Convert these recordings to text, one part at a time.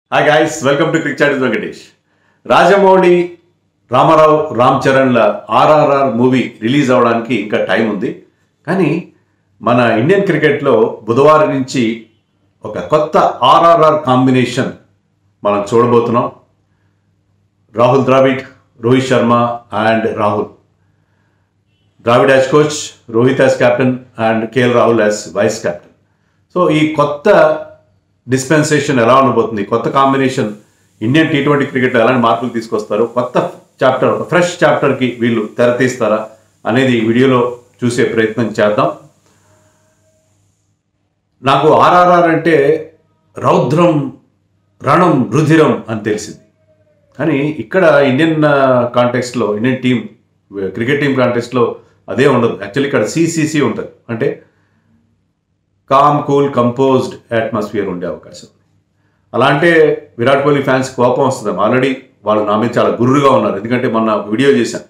Hi guys welcome to Cric Chat Venkatesh Rajamouli Rama Rao Ram చరణ్ల RRR movie release అవడానికి ఇంకా టైం ఉంది కానీ మన ఇండియన్ క్రికెట్లో బుధవారం నుంచి ఒక కొత్త ఆర్ఆర్ఆర్ కాంబినేషన్ మనం చూడబోతున్నాం Rahul Dravid Rohit Sharma and Rahul Dravid as coach Rohit as captain and K L Rahul as vice captain so ఈ కొత్త డిస్పెన్సేషన్ ఎలా ఉండబోతుంది కొత్త కాంబినేషన్ ఇండియన్ టీ ట్వంటీ క్రికెట్లో ఎలాంటి మార్పులు తీసుకొస్తారు కొత్త చాప్టర్ ఒక ఫ్రెష్ చాప్టర్కి వీళ్ళు తెరతీస్తారా అనేది ఈ వీడియోలో చూసే ప్రయత్నం చేద్దాం నాకు ఆర్ఆర్ఆర్ అంటే రౌద్రం రణం రుధిరం అని తెలిసింది కానీ ఇక్కడ ఇండియన్ కాంటెక్స్ట్లో ఇండియన్ టీం క్రికెట్ టీం కాంటెక్స్ట్లో అదే ఉండదు యాక్చువల్లీ ఇక్కడ సిసిసి ఉంటుంది అంటే కామ్ కూల్ కంపోజ్డ్ అట్మాస్ఫియర్ ఉండే అవకాశం ఉంది అలా అంటే విరాట్ కోహ్లీ ఫ్యాన్స్ కోపం వస్తుంది ఆల్రెడీ వాళ్ళు నా మీద చాలా గుర్రుగా ఉన్నారు ఎందుకంటే మొన్న ఒక వీడియో చేశాను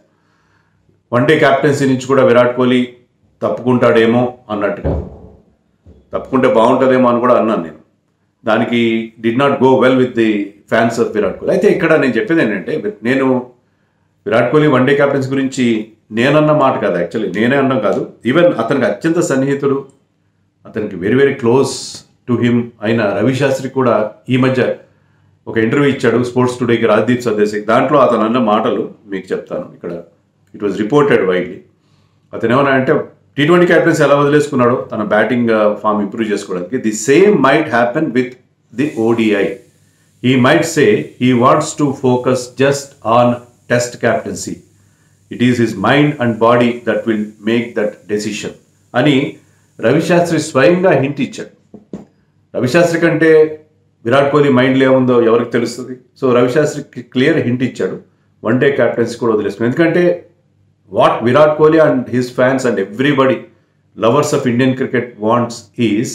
వన్ డే క్యాప్టెన్సీ నుంచి కూడా విరాట్ కోహ్లీ తప్పుకుంటాడేమో అన్నట్టుగా తప్పుకుంటే బాగుంటుందేమో అని కూడా అన్నాను నేను దానికి did not go well with the fans of Virat Kohli అయితే ఇక్కడ నేను చెప్పేది ఏంటంటే నేను Virat Kohli one day captains గురించి నేనన్న మాట కాదు యాక్చువల్లీ నేనే అన్నం కాదు ఈవెన్ అతనికి అత్యంత సన్నిహితుడు అతనికి very very close to him అయిన రవిశాస్త్రి కూడా ఈ మధ్య ఒక ఇంటర్వ్యూ ఇచ్చాడు స్పోర్ట్స్ టుడేకి రాజ్దీప్ సర్దేశి దాంట్లో అతను అన్న మాటలు మీకు చెప్తాను ఇక్కడ ఇట్ వాజ్ రిపోర్టెడ్ వైడ్లీ అతను ఏమన్నా అంటే టీ ట్వంటీ క్యాప్టెన్స్ ఎలా వదిలేసుకున్నాడో తన బ్యాటింగ్ ఫామ్ ఇంప్రూవ్ చేసుకోవడానికి the same might happen with the ODI he might say he wants to focus just on test captaincy it is his mind and body that will make that decision అని రవిశాస్త్రి స్వయంగా hint ఇచ్చాడు రవిశాస్త్రి కంటే విరాట్ కోహ్లీ మైండ్లో ఏముందో ఎవరికి తెలుస్తుంది so రవిశాస్త్రికి clear hint ఇచ్చాడు వన్ డే క్యాప్టెన్సీ కూడా వదిలేసుకున్నాడు ఎందుకంటే what Virat Kohli and his fans and everybody lovers of Indian cricket wants is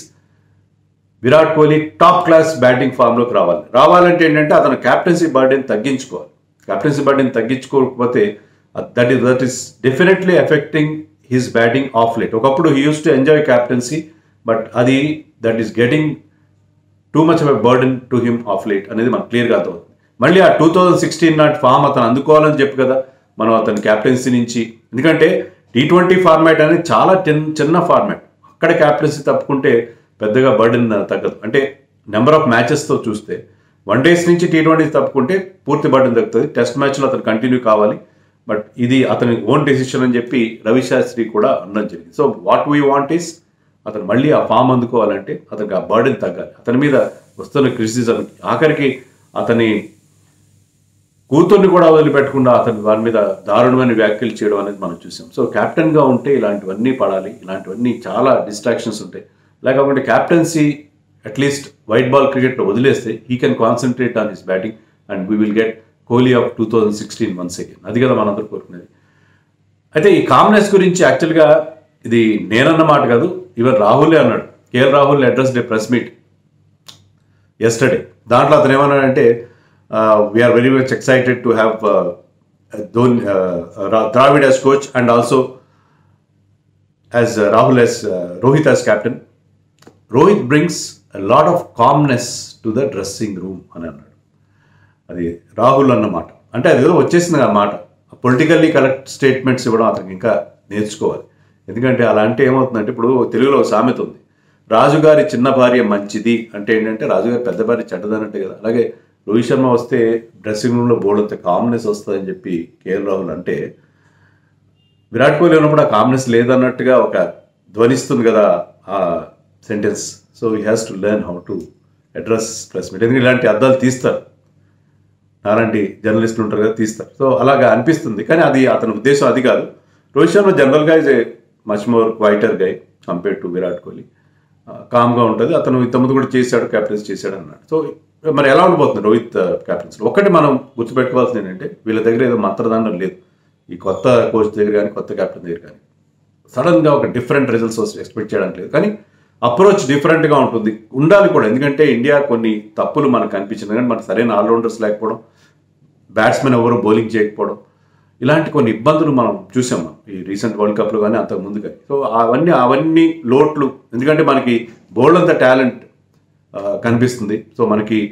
Virat Kohli top class batting ఫామ్లోకి రావాలి రావాలంటే ఏంటంటే అతను క్యాప్టెన్సీ బర్డెన్ తగ్గించుకోవాలి క్యాప్టెన్సీ బర్డెన్ తగ్గించుకోకపోతే that is that is definitely affecting his batting of late ఒకప్పుడు he use to enjoy captaincy but అది that is getting too much of a burden to him of late అనేది మనకు క్లియర్గా అర్థమవుతుంది మళ్ళీ ఆ two thousand sixteen not form అతను అందుకోవాలని చెప్పు కదా మనం అతని క్యాప్టెన్సీ నుంచి ఎందుకంటే టీ ట్వంటీ ఫార్మాట్ అనేది చాలా చిన్న చిన్న ఫార్మాట్ అక్కడ క్యాప్టెన్సీ తప్పుకుంటే పెద్దగా బర్డెన్ తగ్గదు అంటే నెంబర్ ఆఫ్ మ్యాచెస్తో చూస్తే వన్ డేస్ నుంచి టీ ట్వంటీ తప్పుకుంటే పూర్తి బర్డెన్ తగ్గుతుంది టెస్ట్ మ్యాచ్లో అతను కంటిన్యూ కావాలి బట్ ఇది అతని ఓన్ డెసిషన్ అని చెప్పి రవి శాస్త్రి కూడా అన్నది జరిగింది so what we want is అతను మళ్ళీ ఆ ఫామ్ అందుకోవాలంటే అతనికి ఆ బర్డెన్ తగ్గాలి అతని మీద వస్తున్న క్రిటిసిజం ఆఖరికి అతని కూతుర్ని కూడా వదిలిపెట్టకుండా అతని వారి మీద దారుణమైన వ్యాఖ్యలు చేయడం అనేది మనం చూసాం సో కెప్టెన్గా ఉంటే ఇలాంటివన్నీ పడాలి ఇలాంటివన్నీ చాలా డిస్ట్రాక్షన్స్ ఉంటాయి లేకపోతే క్యాప్టెన్సీ అట్లీస్ట్ వైట్ బాల్ క్రికెట్లో వదిలేస్తే he can concentrate on his batting and we will get Kohli of two thousand sixteen once again అది కదా మనందరూ కోరుకునేది అయితే ఈ కామ్నెస్ గురించి యాక్చువల్గా ఇది నేనన్న మాట కాదు ఈవెన్ రాహులే అన్నాడు KL Rahul addressed press meet yesterday దాంట్లో అతను ఏమన్నాడంటే we are very much excited to have Dhoni Dravid as coach and also as Rahul as Rohit as captain Rohit brings lot of calmness to the dressing room అని అన్నాడు అది రాహుల్ అన్నమాట అంటే అది ఏదో వచ్చేసింది ఆ మాట పొలిటికల్లీ కరెక్ట్ స్టేట్మెంట్స్ ఇవ్వడం అతనికి ఇంకా నేర్చుకోవాలి ఎందుకంటే అలా అంటే ఏమవుతుందంటే ఇప్పుడు తెలుగులో ఒక సామెత ఉంది రాజుగారి చిన్న భార్య మంచిది అంటే ఏంటంటే రాజుగారి పెద్ద భార్య చెడ్డదనంటే కదా అలాగే రోహిత్ శర్మ వస్తే డ్రెస్సింగ్ రూమ్లో బోర్డంత కామ్నెస్ వస్తుందని చెప్పి కేఎల్ రాహుల్ అంటే విరాట్ కోహ్లీ ఉన్నప్పుడు ఆ కామ్నెస్ లేదన్నట్టుగా ఒక ధ్వనిస్తుంది కదా ఆ sentence so he has to learn how to address press meet ఎందుకంటే ఇలాంటి అర్థాలు తీస్తారు నాలాంటి జర్నలిస్టులు ఉంటారు కదా తీస్తారు సో అలాగా అనిపిస్తుంది కానీ అది అతని ఉద్దేశం అది కాదు రోహిత్ శర్మ జనరల్గా is a much more quieter guy compare to Virat Kohli కామ్గా ఉంటుంది అతను ఇంతకుముందు కూడా చేశాడు క్యాప్టెన్స్ చేశాడు అన్నాడు సో మరి ఎలా ఉండబోతుంది రోహిత్ క్యాప్టెన్స్ ఒకటి మనం గుర్తుపెట్టుకోవాల్సింది ఏంటంటే వీళ్ళ దగ్గర ఏదో మంత్రదండం లేదు ఈ కొత్త కోచ్ దగ్గర కానీ కొత్త కెప్టెన్ దగ్గర కానీ సడన్గా ఒక డిఫరెంట్ రిజల్ట్స్ ఎక్స్పెక్ట్ చేయడానికి లేదు కానీ అప్రోచ్ డిఫరెంట్గా ఉంటుంది ఉండాలి కూడా ఎందుకంటే ఇండియా కొన్ని తప్పులు మనకు కనిపించింది కానీ మనకు సరైన ఆల్రౌండర్స్ లేకపోవడం బ్యాట్స్మెన్ ఎవరు బౌలింగ్ చేయకపోవడం ఇలాంటి కొన్ని ఇబ్బందులు మనం చూసాం మనం ఈ రీసెంట్ వరల్డ్ కప్లో కానీ అంతకు ముందు కానీ సో అవన్నీ అవన్నీ లోట్లు ఎందుకంటే మనకి బోల్డ్ అంత టాలెంట్ కనిపిస్తుంది సో మనకి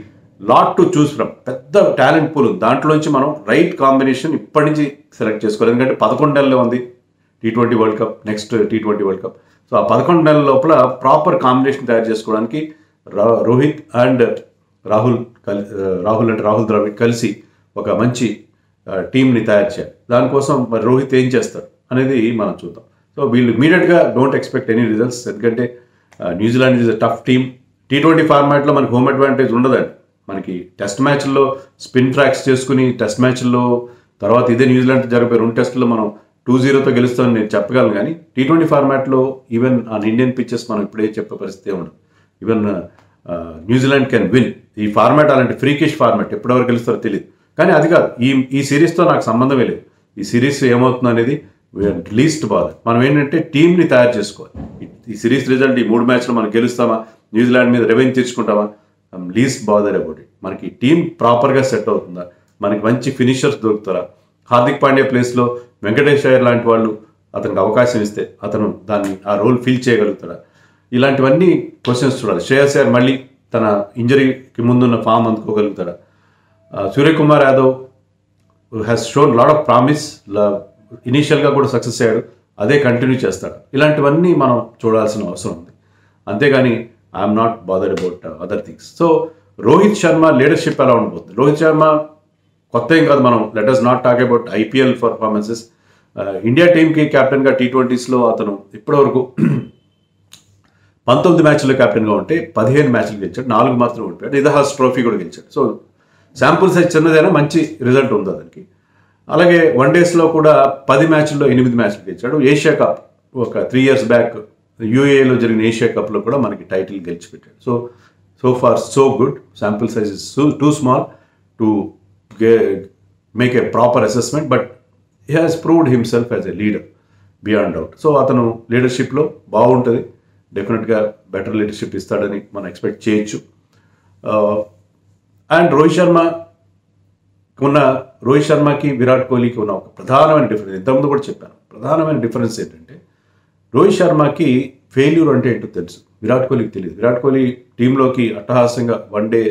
లాట్ టు చూస్ ఫ్రమ్ పెద్ద టాలెంట్ పూల్ ఉంది దాంట్లోంచి మనం రైట్ కాంబినేషన్ ఇప్పటి నుంచి సెలెక్ట్ చేసుకోవాలి ఎందుకంటే పదకొండు నెలల్లో ఉంది T twenty world cup next T twenty world cup so ఆ పదకొండు నెలల లోపల ప్రాపర్ కాంబినేషన్ తయారు చేసుకోవడానికి రా- రోహిత్ అండ్ రాహుల్ కలి రాహుల్ అంటే రాహుల్ ద్రావిడ్ కలిసి ఒక మంచి ఆ, టీంని తయారు చేయాలి దానికోసం మరి రోహిత్ ఏం చేస్తాడు అనేది మనం చూద్దాం సో వీళ్ళు ఇమీడియట్గా డోంట్ ఎక్స్పెక్ట్ ఎనీ రిజల్ట్స్ ఎందుకంటే ఆ, New Zealand is a tough team T twenty ఫార్మాట్లో మనకి హోమ్ అడ్వాంటేజ్ ఉండదండి మనకి టెస్ట్ మ్యాచ్ల్లో స్పిన్ ట్రాక్స్ చేసుకుని టెస్ట్ మ్యాచ్ల్లో తర్వాత ఇదే న్యూజిలాండ్ జరిపే రెండు టెస్టుల్లో మనం టూ జీరోతో గెలుస్తామని నేను చెప్పగలను కానీ టీ ట్వంటీ ఫార్మాట్లో ఈవెన్ ఆన్ ఇండియన్ పిచ్చెస్ మనం ఇప్పుడే చెప్పే పరిస్థితి ఉండదు ఈవెన్ న్యూజిలాండ్ కెన్ విన్ ఈ ఫార్మాట్ అలాంటి ఫ్రీకిష్ ఫార్మాట్ ఎప్పటివరకు గెలుస్తారో తెలియదు కానీ అది కాదు ఈ ఈ సిరీస్తో నాకు సంబంధమే లేదు ఈ సిరీస్ ఏమవుతుంది అనేది లీస్ట్ బాధ మనం ఏంటంటే టీంని తయారు చేసుకోవాలి ఈ- ఈ సిరీస్ రిజల్ట్ ఈ మూడు మ్యాచ్లో మనం గెలుస్తామా న్యూజిలాండ్ మీద రెవెన్యూ తెచ్చుకుంటామా లీస్ట్ బాదర్ అబౌట్ ఇట్ మనకి టీం ప్రాపర్గా సెట్ అవుతుందా మనకి మంచి ఫినిషర్స్ దొరుకుతారా హార్దిక్ పాండ్యా ప్లేస్లో వెంకటేష్ అయ్యర్ లాంటి వాళ్ళు అతనికి అవకాశం ఇస్తే అతను దాన్ని ఆ రోల్ ఫిల్ చేయగలుగుతాడా ఇలాంటివన్నీ క్వశ్చన్స్ చూడాలి శ్రేయస్ అయ్యర్ మళ్ళీ తన ఇంజరీకి ముందున్న ఫామ్ అందుకోగలుగుతాడా ఆ, Suryakumar Yadav has shown lot of promise ఇనీషియల్గా కూడా సక్సెస్ అయ్యాడు అదే కంటిన్యూ చేస్తాడు ఇలాంటివన్నీ మనం చూడాల్సిన అవసరం ఉంది అంతేగాని I'm not bothered about other things so Rohit Sharma leadership ఎలా ఉండబోతుంది రోహిత్ శర్మ కొత్త ఏం కాదు మనం let us not talk about IPL performances India టీంకి కెప్టెన్గా టీ ట్వంటీస్లో అతను ఇప్పటివరకు పంతొమ్మిది మ్యాచ్లో కెప్టెన్గా ఉంటే పదిహేను మ్యాచ్లు గెలిచాడు నాలుగు మాత్రం ఓడిపోయాడు ఇదహాస్ ట్రోఫీ కూడా గెలిచాడు సో శాంపుల్ సైజ్ చిన్నదైనా మంచి రిజల్ట్ ఉంది అతనికి అలాగే వన్ డేస్లో కూడా పది మ్యాచ్ల్లో ఎనిమిది మ్యాచ్లు గెలిచాడు ఏషియా కప్ ఒక త్రీ ఇయర్స్ బ్యాక్ యూఏలో జరిగిన ఏషియా కప్లో కూడా మనకి టైటిల్ గెలిచిపెట్టాడు so so far so good sample size is too small to make a proper assessment but he has proved himself as a leader beyond doubt so అతను లీడర్షిప్లో బాగుంటుంది డెఫినెట్గా బెటర్ లీడర్షిప్ ఇస్తాడని మనం ఎక్స్పెక్ట్ చేయొచ్చు అండ్ రోహిత్ శర్మ ఉన్న రోహిత్ శర్మకి విరాట్ కోహ్లీకి ఉన్న ఒక ప్రధానమైన డిఫరెన్స్ ఇంతకుముందు కూడా చెప్పాను ప్రధానమైన డిఫరెన్స్ ఏంటంటే రోహిత్ శర్మకి ఫెయిల్యూర్ అంటే ఏంటో తెలుసు విరాట్ కోహ్లీకి తెలియదు విరాట్ కోహ్లీ టీంలోకి అట్టహాసంగా వన్ డే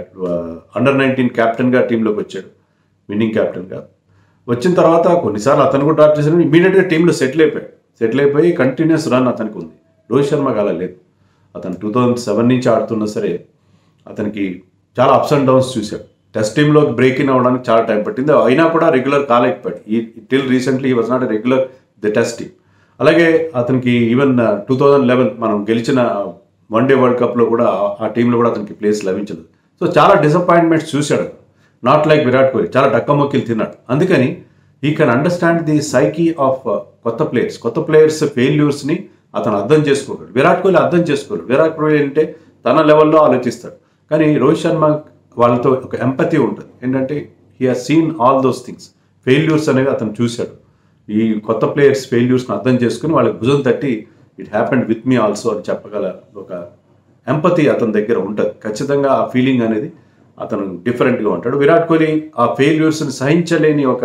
అండర్ నైన్టీన్ క్యాప్టెన్గా టీంలోకి వచ్చాడు విన్నింగ్ క్యాప్టెన్గా వచ్చిన తర్వాత కొన్నిసార్లు అతను కూడా డ్రాప్ చేశాడు ఇమీడియట్గా టీంలో సెటిల్ అయిపోయాడు సెటిల్ అయిపోయి కంటిన్యూస్ రన్ అతనికి ఉంది రోహిత్ శర్మకి అలా లేదు అతను టూ థౌజండ్ సెవెన్ నుంచి ఆడుతున్నా సరే అతనికి చాలా అప్స్ అండ్ డౌన్స్ చూశాడు టెస్ట్ టీంలో బ్రేక్ ఇన్ అవ్వడానికి చాలా టైం పట్టింది అయినా కూడా రెగ్యులర్ కాలేకపోయాడు ఈ till recently he was not regular the test team అలాగే అతనికి ఈవెన్ టూ థౌజండ్ లెవెన్ మనం గెలిచిన వన్ డే వరల్డ్ కప్లో కూడా ఆ- ఆ టీంలో కూడా అతనికి ప్లేస్ లభించలేదు సో చాలా డిసప్పాయింట్మెంట్స్ చూశాడు నాట్ లైక్ విరాట్ కోహ్లీ చాలా డక్కమొక్కిలు తిన్నాడు అందుకని he can understand the psyche of కొత్త ప్లేయర్స్ కొత్త ప్లేయర్స్ ఫెయిల్యూర్స్ని అతను అర్థం చేసుకోగలడు విరాట్ కోహ్లీ అర్థం చేసుకోలేడు విరాట్ కోహ్లీ అంటే తన లెవెల్లో ఆలోచిస్తాడు కానీ రోహిత్ శర్మ వాళ్ళతో ఒక ఎంపతి ఉంటుంది ఏంటంటే he has seen all those things failures అనేవి అతను చూశాడు ఈ కొత్త ప్లేయర్స్ ఫెయిల్యూర్స్ని అర్థం చేసుకుని వాళ్ళకి భుజం తట్టి it happened with me also అని చెప్పగల ఒక ఎంపతి అతని దగ్గర ఉంటుంది ఖచ్చితంగా ఆ ఫీలింగ్ అనేది అతను డిఫరెంట్గా ఉంటాడు విరాట్ కోహ్లీ ఆ ఫెయిల్యూర్స్ని సహించలేని ఒక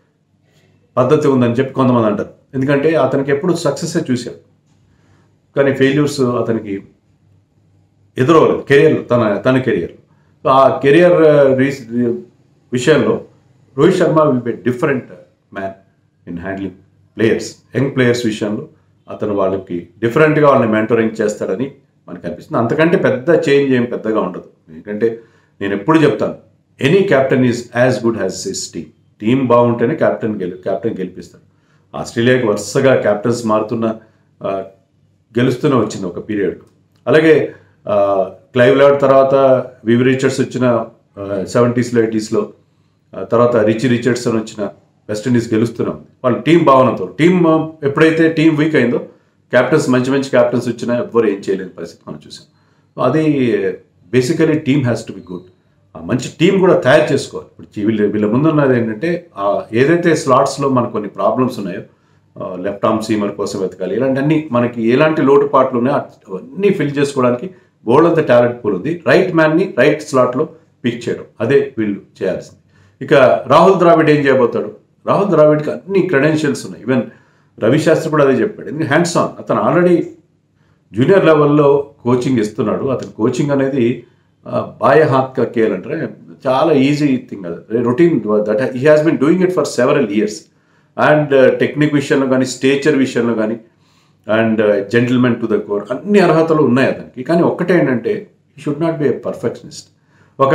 పద్ధతి ఉందని చెప్పి కొంతమంది అంటారు ఎందుకంటే అతనికి ఎప్పుడు సక్సెస్ చూశాడు కానీ ఫెయిల్యూర్స్ అతనికి ఎదురవ్వలేదు కెరియర్ తన తన కెరియర్ సో ఆ కెరియర్ రీస్ విషయంలో Rohit Sharma will be different man in handling players young players విషయంలో అతను వాళ్ళకి డిఫరెంట్గా వాళ్ళని మెంటరింగ్ చేస్తాడని మనకు అనిపిస్తుంది అంతకంటే పెద్ద చేంజ్ ఏం పెద్దగా ఉండదు ఎందుకంటే నేను ఎప్పుడు చెప్తాను any captain is as good as his team team బాగుంటేనే క్యాప్టెన్ గెలి క్యాప్టెన్ గెలిపిస్తాడు ఆస్ట్రేలియాకి వరుసగా క్యాప్టెన్స్ మారుతున్న ఆ, గెలుస్తూనే వచ్చింది ఒక పీరియడ్ అలాగే ఆ, క్లైవ్ లాడ్ తర్వాత వివి రిచర్డ్స్ వచ్చిన సెవెంటీస్లో ఎయిటీస్లో తర్వాత రిచీ రిచర్డ్సన్ వచ్చిన వెస్టిండీస్ గెలుస్తూనే ఉంది వాళ్ళ టీం భావనతో టీం ఎప్పుడైతే టీం వీక్ అయిందో క్యాప్టెన్స్ మంచి మంచి క్యాప్టెన్స్ వచ్చినా ఎవ్వరు ఏం చేయలేని పరిస్థితి మనం చూసాం అది basically team has to be good ఆ మంచి టీం కూడా తయారు చేసుకోవాలి ఇప్పుడు చీ- వీళ్ళ వీళ్ళ ముందు ఉన్నది ఏంటంటే ఆ ఏదైతే స్లాట్స్లో మనకు కొన్ని ప్రాబ్లమ్స్ ఉన్నాయో లెఫ్ట్ ఆర్మ్ సీమర్ కోసం వెతకాలి ఇలాంటివన్నీ మనకి ఎలాంటి లోటుపాట్లు ఉన్నాయో అవన్నీ ఫిల్ చేసుకోవడానికి బోల్డ్ ఆఫ్ ద టాలెంట్ పూల్ ఉంది రైట్ మ్యాన్ని రైట్ స్లాట్లో పిక్ చేయడం అదే వీళ్ళు చేయాల్సింది ఇక రాహుల్ ద్రావిడ్ ఏం చేయబోతాడు రాహుల్ ద్రావిడ్కి అన్ని క్రెడెన్షియల్స్ ఉన్నాయి ఈవెన్ రవి శాస్త్రి కూడా అదే చెప్పాడు ఎందుకంటే హ్యాండ్స్ ఆన్ అతను ఆల్రెడీ జూనియర్ లెవెల్లో కోచింగ్ ఇస్తున్నాడు అతని కోచింగ్ అనేది బాయ హాత్ కా కేల్ అంటే చాలా ఈజీ థింగ్ అది routine that he has been doing it for several years and technique విషయంలో కానీ స్టేచర్ విషయంలో కానీ and gentlemen to the core అన్ని అర్హతలు ఉన్నాయి అతనికి కానీ ఒక్కటే ఏంటంటే he should not be a perfectionist ఒక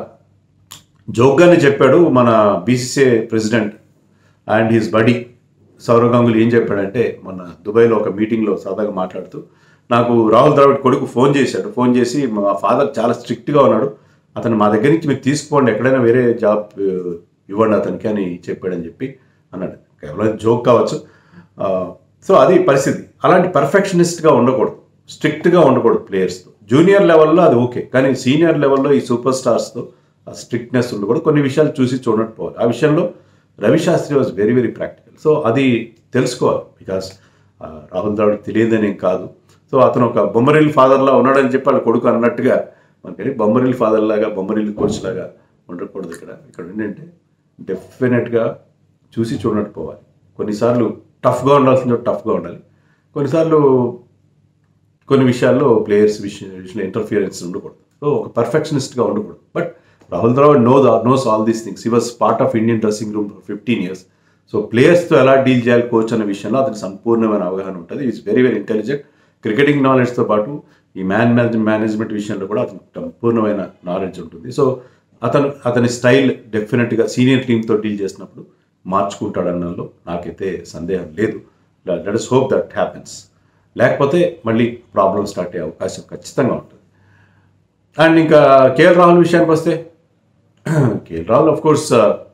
జోక్గానే చెప్పాడు మన BCCI president and his buddy Sourav Ganguly ఏం చెప్పాడంటే మొన్న దుబాయ్లో ఒక మీటింగ్లో సరదాగా మాట్లాడుతూ నాకు రాహుల్ ద్రావిడ్ కొడుకు ఫోన్ చేశాడు ఫోన్ చేసి మా ఫాదర్ చాలా స్ట్రిక్ట్గా ఉన్నాడు అతను మా దగ్గర నుంచి మీరు తీసుకోండి ఎక్కడైనా వేరే జాబ్ ఆ, ఇవ్వండి అతనికి అని చెప్పాడని చెప్పి అన్నాడు కేవలం జోక్ కావచ్చు సో అది పరిస్థితి అలాంటి పర్ఫెక్షనిస్ట్గా ఉండకూడదు స్ట్రిక్ట్గా ఉండకూడదు ప్లేయర్స్తో జూనియర్ లెవెల్లో అది ఓకే కానీ సీనియర్ లెవెల్లో ఈ సూపర్ స్టార్స్తో ఆ స్ట్రిక్ట్నెస్ ఉండకూడదు కొన్ని విషయాలు చూసి చూడట్టు పోవాలి ఆ విషయంలో Ravi Shastri was very very practical so అది తెలుసుకోవాలి బికాస్ రాహుల్ ద్రావిడ్ తెలియదనేం కాదు సో అతను ఒక బొమ్మరిల్ ఫాదర్లా ఉన్నాడని చెప్పి వాళ్ళ కొడుకు అన్నట్టుగా మనకి బొమ్మరిల్ ఫాదర్ లాగా బొమ్మరిల్ కోచ్ లాగా ఉండకూడదు ఇక్కడ ఇక్కడ ఏంటంటే డెఫినెట్గా చూసి చూడనట్టు పోవాలి కొన్నిసార్లు టఫ్గా ఉండాల్సిన చోట టఫ్గా ఉండాలి కొన్నిసార్లు కొన్ని విషయాల్లో ప్లేయర్స్ విషయం విషయంలో ఇంటర్ఫియరెన్స్ ఉండకూడదు సో ఒక పర్ఫెక్షనిస్ట్గా ఉండకూడదు but Rahul Dravid know knows all these things he was part of Indian dressing room for fifteen years so ప్లేయర్స్తో ఎలా డీల్ చేయాలి కోచ్ అనే విషయంలో అతనికి సంపూర్ణమైన అవగాహన ఉంటుంది is very very intelligent cricketing నాలెడ్జ్తో పాటు ఈ మ్యాన్ మేనేజ్మెంట్ విషయంలో కూడా అతనికి సంపూర్ణమైన నాలెడ్జ్ ఉంటుంది సో అతను అతని స్టైల్ డెఫినెట్గా సీనియర్ టీంతో డీల్ చేసినప్పుడు మార్చుకుంటాడన్నలో నాకైతే సందేహం లేదు let us hope that happens లేకపోతే మళ్ళీ ప్రాబ్లం స్టార్ట్ అయ్యే అవకాశం ఖచ్చితంగా ఉంటుంది అండ్ ఇంకా కేఎల్ రాహుల్ విషయానికి వస్తే కేఎల్ రాహుల్ ఆఫ్ కోర్స్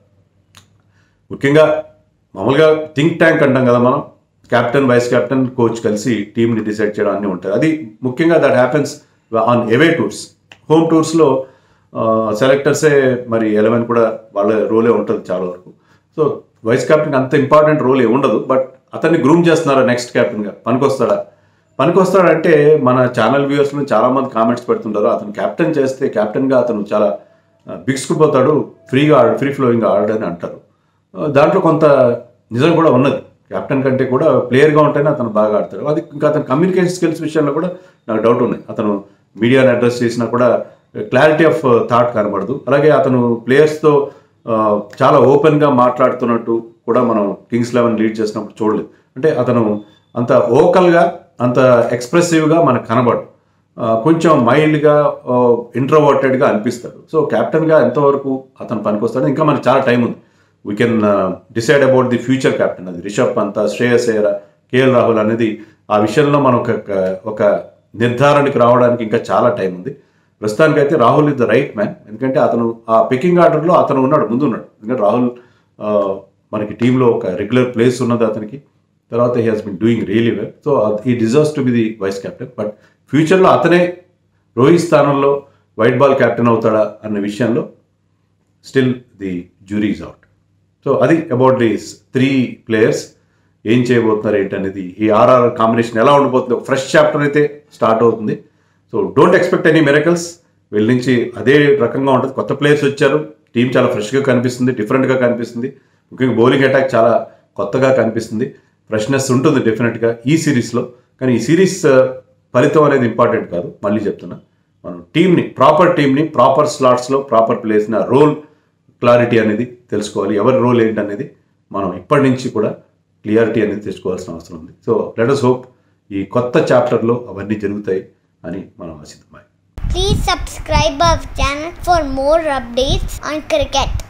ముఖ్యంగా మామూలుగా థింక్ ట్యాంక్ అంటాం కదా మనం కెప్టెన్ వైస్ కెప్టెన్ కోచ్ కలిసి టీంని డిసైడ్ చేయడం అన్నీ ఉంటాయి అది ముఖ్యంగా that happens on away tours home టూర్స్లో సెలెక్టర్సే మరి ఎలెవెన్ కూడా వాళ్ళ రోలే ఉంటుంది చాలా వరకు సో వైస్ కెప్టెన్ అంత ఇంపార్టెంట్ రోల్ ఏ ఉండదు బట్ అతన్ని గ్రూమ్ చేస్తున్నారా నెక్స్ట్ కెప్టెన్గా పనికొస్తాడా పనికొస్తాడంటే మన ఛానల్ వ్యూవర్స్లో చాలా మంది కామెంట్స్ పెడుతుంటారు అతను కెప్టెన్ చేస్తే కెప్టెన్గా అతను చాలా బిగ్స్కుపోతాడు ఫ్రీగా ఆడ ఫ్రీ ఫ్లోయింగ్గా ఆడని అంటారు ఆ, దాంట్లో కొంత నిజం కూడా ఉన్నది కెప్టెన్ కంటే కూడా ప్లేయర్గా ఉంటేనే అతను బాగా ఆడతాడు అది ఇంకా అతని కమ్యూనికేషన్ స్కిల్స్ విషయంలో కూడా నాకు డౌట్ ఉన్నాయి అతను మీడియాని అడ్రస్ చేసినా కూడా క్లారిటీ ఆఫ్ థాట్ కనబడదు అలాగే అతను ప్లేయర్స్తో చాలా ఓపెన్గా మాట్లాడుతున్నట్టు కూడా మనం కింగ్స్ లెవెన్ లీడ్ చేసినప్పుడు చూడలేదు అంటే అతను అంత ఓకల్గా అంత ఎక్స్ప్రెసివ్గా మనకు కనబడు ఆ, కొంచెం మైల్డ్గా ఇంట్రోవర్టెడ్గా అనిపిస్తాడు సో కెప్టెన్గా ఎంతవరకు అతను పనికొస్తాడు ఇంకా మనకి చాలా టైం ఉంది we can decide about the future captain అది రిషబ్ పంత్ శ్రేయస్ అయ్యర్ కేఎల్ రాహుల్ అనేది ఆ విషయంలో మనం ఒక ఒక నిర్ధారణకి రావడానికి ఇంకా చాలా టైం ఉంది ప్రస్తుతానికైతే Rahul is the right man ఎందుకంటే అతను ఆ పికింగ్ ఆర్డర్లో అతను ఉన్నాడు ముందు ఉన్నాడు ఎందుకంటే రాహుల్ ఆ, మనకి టీంలో ఒక రెగ్యులర్ ప్లేస్ ఉన్నది అతనికి తర్వాత he has been doing really well so he deserves to be the vice captain but ఫ్యూచర్లో అతనే రోహిత్ స్థానంలో వైట్ బాల్ కెప్టెన్ అవుతాడా అన్న విషయంలో still the jury is out so అది అబౌట్ దీస్ త్రీ ప్లేయర్స్ ఏం చేయబోతున్నారు ఏంటనేది ఈ ఆర్ఆర్ కాంబినేషన్ ఎలా ఉండబోతుంది ఒక ఫ్రెష్ చాప్టర్ అయితే స్టార్ట్ అవుతుంది so don't expect any miracles వీళ్ళ నుంచి అదే రకంగా ఉంటుంది కొత్త ప్లేయర్స్ వచ్చారు టీం చాలా ఫ్రెష్గా కనిపిస్తుంది డిఫరెంట్గా కనిపిస్తుంది ముఖ్యంగా బౌలింగ్ అటాక్ చాలా కొత్తగా కనిపిస్తుంది ఫ్రెష్నెస్ ఉంటుంది డెఫినెట్గా ఈ సిరీస్లో కానీ ఈ సిరీస్ ఫలితం అనేది ఇంపార్టెంట్ కాదు మళ్ళీ చెప్తున్నా మనం టీంని ప్రాపర్ టీంని ప్రాపర్ స్లాట్స్లో ప్రాపర్ ప్లేస్ని ఆ రోల్ క్లారిటీ అనేది తెలుసుకోవాలి ఎవరి రోల్ ఏంటనేది మనం ఇప్పటి నుంచి కూడా క్లియారిటీ అనేది తెచ్చుకోవాల్సిన అవసరం ఉంది సో లెట్ అస్ హోప్ ఈ కొత్త చాప్టర్లో అవన్నీ జరుగుతాయి అని మనం ఆశిద్దాం Please subscribe our channel for more updates on cricket.